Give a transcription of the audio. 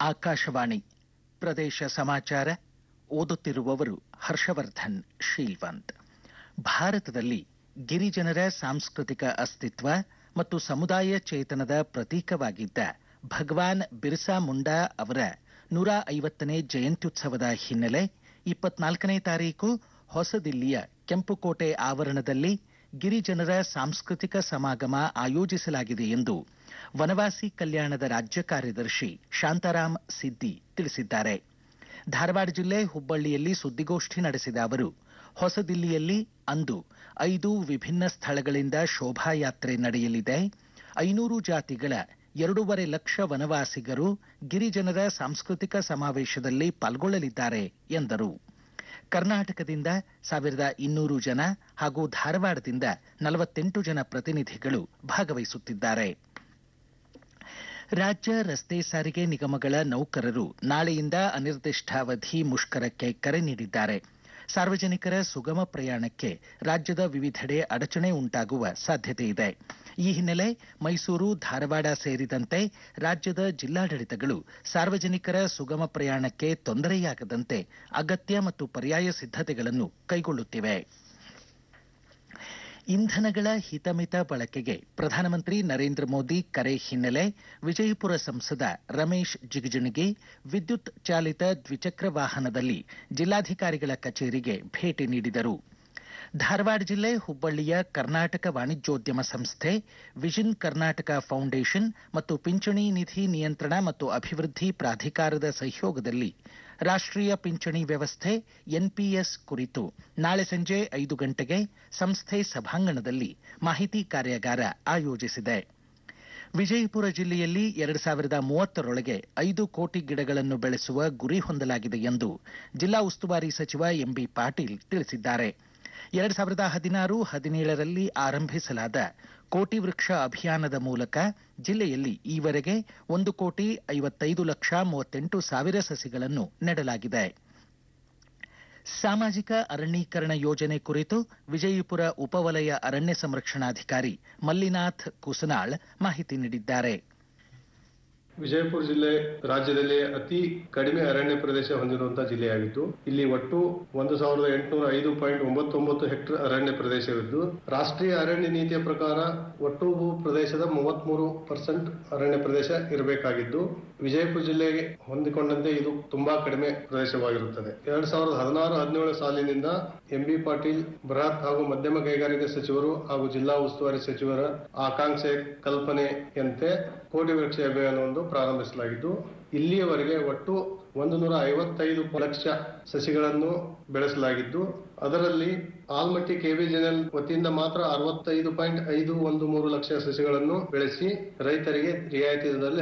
ಆಕಾಶವಾಣಿ ಪ್ರದೇಶ ಸಮಾಚಾರ ಓದುತ್ತಿರುವವರು ಹರ್ಷವರ್ಧನ್ ಶೀಲ್ವಂತ್ ಭಾರತದಲ್ಲಿ ಗಿರಿಜನರ ಸಾಂಸ್ಕೃತಿಕ ಅಸ್ತಿತ್ವ ಮತ್ತು ಸಮುದಾಯ ಚೇತನದ ಪ್ರತೀಕವಾಗಿದ್ದ ಭಗವಾನ್ ಬಿರ್ಸಾ ಮುಂಡಾ ಅವರ ನೂರ ಐವತ್ತನೇ ಜಯಂತ್ಯುತ್ಸವದ ಹಿನ್ನೆಲೆ ಇಪ್ಪತ್ನಾಲ್ಕನೇ ತಾರೀಕು ಹೊಸದಿಲ್ಲಿಯ ಕೆಂಪುಕೋಟೆ ಆವರಣದಲ್ಲಿ ಗಿರಿಜನರ ಸಾಂಸ್ಕೃತಿಕ ಸಮಾಗಮ ಆಯೋಜಿಸಲಾಗಿದೆ ಎಂದು ವನವಾಸಿ ಕಲ್ಯಾಣದ ರಾಜ್ಯ ಕಾರ್ಯದರ್ಶಿ ಶಾಂತಾರಾಮ್ ಸಿದ್ದಿ ತಿಳಿಸಿದ್ದಾರೆ ಧಾರವಾಡ ಜಿಲ್ಲೆ ಹುಬ್ಬಳ್ಳಿಯಲ್ಲಿ ಸುದ್ದಿಗೋಷ್ಠಿ ನಡೆಸಿದ ಅವರು ಹೊಸದಿಲ್ಲಿಯಲ್ಲಿ ಅಂದು ಐದು ವಿಭಿನ್ನ ಸ್ಥಳಗಳಿಂದ ಶೋಭಾಯಾತ್ರೆ ನಡೆಯಲಿದೆ ಐನೂರು ಜಾತಿಗಳ ಎರಡೂವರೆ ಲಕ್ಷ ವನವಾಸಿಗರು ಗಿರಿಜನರ ಸಾಂಸ್ಕೃತಿಕ ಸಮಾವೇಶದಲ್ಲಿ ಪಾಲ್ಗೊಳ್ಳಲಿದ್ದಾರೆ ಎಂದರು ಕರ್ನಾಟಕದಿಂದ ಸಾವಿರದ ಇನ್ನೂರು ಜನ ಹಾಗೂ ಧಾರವಾಡದಿಂದ ನಲವತ್ತೆಂಟು ಜನ ಪ್ರತಿನಿಧಿಗಳು ಭಾಗವಹಿಸುತ್ತಿದ್ದಾರೆ ರಾಜ್ಯ ರಸ್ತೆ ಸಾರಿಗೆ ನಿಗಮಗಳ ನೌಕರರು ನಾಳೆಯಿಂದ ಅನಿರ್ದಿಷ್ಟಾವಧಿ ಮುಷ್ಕರಕ್ಕೆ ಕರೆ ನೀಡಿದ್ದಾರೆ ಸಾರ್ವಜನಿಕರ ಸುಗಮ ಪ್ರಯಾಣಕ್ಕೆ ರಾಜ್ಯದ ವಿವಿಧೆಡೆ ಅಡಚಣೆ ಉಂಟಾಗುವ ಸಾಧ್ಯತೆ ಇದೆ ಈ ಹಿನ್ನೆಲೆ ಮೈಸೂರು ಧಾರವಾಡ ಸೇರಿದಂತೆ ರಾಜ್ಯದ ಜಿಲ್ಲಾಡಳಿತಗಳು ಸಾರ್ವಜನಿಕರ ಸುಗಮ ಪ್ರಯಾಣಕ್ಕೆ ತೊಂದರೆಯಾಗದಂತೆ ಅಗತ್ಯ ಮತ್ತು ಪರ್ಯಾಯ ಸಿದ್ಧತೆಗಳನ್ನು ಕೈಗೊಳ್ಳುತ್ತಿವೆ ಇಂಧನಗಳ ಹಿತಮಿತ ಬಳಕೆಗೆ ಪ್ರಧಾನಮಂತ್ರಿ ನರೇಂದ್ರ ಮೋದಿ ಕರೆ ಹಿನ್ನೆಲೆ ವಿಜಯಪುರ ಸಂಸದ ರಮೇಶ್ ಜಿಗಜಿಣಗಿ ವಿದ್ಯುತ್ ಚಾಲಿತ ದ್ವಿಚಕ್ರ ವಾಹನದಲ್ಲಿ ಜಿಲ್ಲಾಧಿಕಾರಿಗಳ ಕಚೇರಿಗೆ ಭೇಟಿ ನೀಡಿದರು ಧಾರವಾಡ ಜಿಲ್ಲೆ ಹುಬ್ಬಳ್ಳಿಯ ಕರ್ನಾಟಕ ವಾಣಿಜ್ಯೋದ್ಯಮ ಸಂಸ್ಥೆ ವಿಷನ್ ಕರ್ನಾಟಕ ಫೌಂಡೇಶನ್ ಮತ್ತು ಪಿಂಚಣಿ ನಿಧಿ ನಿಯಂತ್ರಣ ಮತ್ತು ಅಭಿವೃದ್ಧಿ ಪ್ರಾಧಿಕಾರದ ಸಹಯೋಗದಲ್ಲಿ ರಾಷ್ಟ್ರೀಯ ಪಿಂಚಣಿ ವ್ಯವಸ್ಥೆ ಎನ್ಪಿಎಸ್ ಕುರಿತು ನಾಳೆ ಸಂಜೆ ಐದು ಗಂಟೆಗೆ ಸಂಸ್ಥೆ ಸಭಾಂಗಣದಲ್ಲಿ ಮಾಹಿತಿ ಕಾರ್ಯಾಗಾರ ಆಯೋಜಿಸಿದೆ ವಿಜಯಪುರ ಜಿಲ್ಲೆಯಲ್ಲಿ ಎರಡು ಸಾವಿರದ ಮೂವತ್ತರೊಳಗೆ ಐದು ಕೋಟಿ ಗಿಡಗಳನ್ನು ಬೆಳೆಸುವ ಗುರಿ ಹೊಂದಲಾಗಿದೆ ಎಂದು ಜಿಲ್ಲಾ ಉಸ್ತುವಾರಿ ಸಚಿವ ಎಂಬಿ ಪಾಟೀಲ್ ತಿಳಿಸಿದ್ದಾರೆ ಎರಡು ಸಾವಿರದ ಹದಿನಾರು ಹದಿನೇಳರಲ್ಲಿ ಆರಂಭಿಸಲಾದ ಕೋಟಿ ವೃಕ್ಷ ಅಭಿಯಾನದ ಮೂಲಕ ಜಿಲ್ಲೆಯಲ್ಲಿ ಈವರೆಗೆ ಒಂದು ಕೋಟಿ ಐವತ್ತೈದು ಲಕ್ಷ ಮೂವತ್ತೆಂಟು ಸಾವಿರ ಸಸಿಗಳನ್ನು ನೆಡಲಾಗಿದೆ ಸಾಮಾಜಿಕ ಅರಣ್ಯೀಕರಣ ಯೋಜನೆ ಕುರಿತು ವಿಜಯಪುರ ಉಪವಲಯ ಅರಣ್ಯ ಸಂರಕ್ಷಣಾಧಿಕಾರಿ ಮಲ್ಲಿನಾಥ್ ಕುಸನಾಳ್ ಮಾಹಿತಿ ನೀಡಿದ್ದಾರೆ ವಿಜಯಪುರ ಜಿಲ್ಲೆ ರಾಜ್ಯದಲ್ಲಿ ಅತಿ ಕಡಿಮೆ ಅರಣ್ಯ ಪ್ರದೇಶ ಹೊಂದಿರುವಂತಹ ಜಿಲ್ಲೆಯಾಗಿದ್ದು ಇಲ್ಲಿ ಒಟ್ಟು ಒಂದು ಸಾವಿರದ ಎಂಟುನೂರ ಐದು ಪಾಯಿಂಟ್ ಒಂಬತ್ತೊಂಬತ್ತು ಹೆಕ್ಟೇರ್ ಅರಣ್ಯ ಪ್ರದೇಶವಿದ್ದು ರಾಷ್ಟ್ರೀಯ ಅರಣ್ಯ ನೀತಿಯ ಪ್ರಕಾರ ಒಟ್ಟು ಭೂ ಪ್ರದೇಶದ ಮೂವತ್ಮೂರು ಪರ್ಸೆಂಟ್ ಅರಣ್ಯ ಪ್ರದೇಶ ಇರಬೇಕಾಗಿದ್ದು ವಿಜಯಪುರ ಜಿಲ್ಲೆಗೆ ಹೊಂದಿಕೊಂಡಂತೆ ಇದು ತುಂಬಾ ಕಡಿಮೆ ಪ್ರದೇಶವಾಗಿರುತ್ತದೆ ಎರಡ್ ಸಾವಿರದ ಹದಿನಾರು ಹದಿನೇಳು ಸಾಲಿನಿಂದ ಎಂಬಿ ಪಾಟೀಲ್ ಬೃಹತ್ ಹಾಗೂ ಮಧ್ಯಮ ಕೈಗಾರಿಕೆ ಸಚಿವರು ಹಾಗೂ ಜಿಲ್ಲಾ ಉಸ್ತುವಾರಿ ಸಚಿವರ ಆಕಾಂಕ್ಷೆ ಕಲ್ಪನೆಯಂತೆ ಕೋಟಿ ವೃಕ್ಷ ಅಭಿಯಾನವನ್ನು ಪ್ರಾರಂಭಿಸಲಾಗಿದ್ದು ಇಲ್ಲಿಯವರೆಗೆ ಒಟ್ಟು ಒಂದು ನೂರ ಐವತ್ತೈದು ಲಕ್ಷ ಸಸಿಗಳನ್ನು ಬೆಳೆಸಲಾಗಿದ್ದು ಅದರಲ್ಲಿ ಆಲ್ಮಟ್ಟಿ ಕೆವಿಜೆನಲ್ ವತಿಯಿಂದ ಮಾತ್ರ ಅರವತ್ತೈದು ಪಾಯಿಂಟ್ ಐದು ಒಂದು ಮೂರು ಲಕ್ಷ ಸಸಿಗಳನ್ನು ಬೆಳೆಸಿ ರೈತರಿಗೆ ರಿಯಾಯಿತಿ ದರದಲ್ಲಿ